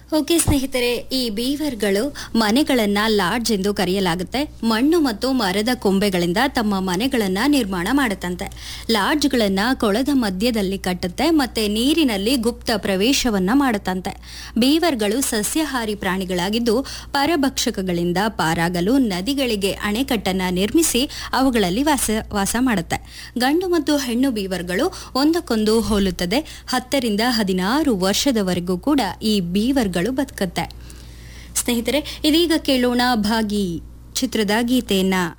okay ಸ್ನೇಹಿತರೆ ಈ ಬೀವರ್ಗಳು ಮನೆಗಳನ್ನ lodge ಎಂದು ಕರೆಯಲಾಗುತ್ತೆ ಮಣ್ಣು ಮತ್ತು ಮರದ ಕೊಂಬೆಗಳಿಂದ ತಮ್ಮ ಮನೆಗಳನ್ನ ನಿರ್ಮಾಣ ಮಾಡುತ್ತಂತೆ ಲಾಡ್ಜ್ಗಳನ್ನ ಕೊಳದ ಮಧ್ಯದಲ್ಲಿ ಕಟ್ಟುತ್ತೆ ಮತ್ತೆ ನೀರಿನಲ್ಲಿ ಗುಪ್ತ ಪ್ರವೇಶವನ್ನ ಮಾಡುತ್ತಂತೆ ಬೀವರ್ಗಳು ಸಸ್ಯಾಹಾರಿ ಪ್ರಾಣಿಗಳಾಗಿದ್ದು ಪರಭಕ್ಷಕಗಳಿಂದ ಪಾರಾಗಲು ನದಿಗಳಿಗೆ ಅಣೆಕಟ್ಟನ್ನ ನಿರ್ಮಿಸಿ ಅವುಗಳಲ್ಲಿ ವಾಸ ವಾಸ ಮಾಡುತ್ತೆ ಗಂಡು ಮತ್ತು ಹೆಣ್ಣು ಬೀವರ್ಗಳು ಒಂದಕ್ಕೊಂದು ಹೋಲುತ್ತದೆ ಹತ್ತರಿಂದ ಹದಿನಾರು ವರ್ಷದವರೆಗೂ ಕೂಡ ಈ ಬೀವರ್ಗಳು ಬದುಕುತ್ತೆ ಸ್ನೇಹಿತರೆ ಇದೀಗ ಕೇಳೋಣ ಭಾಗಿ ಚಿತ್ರದ ಗೀತೆಯನ್ನ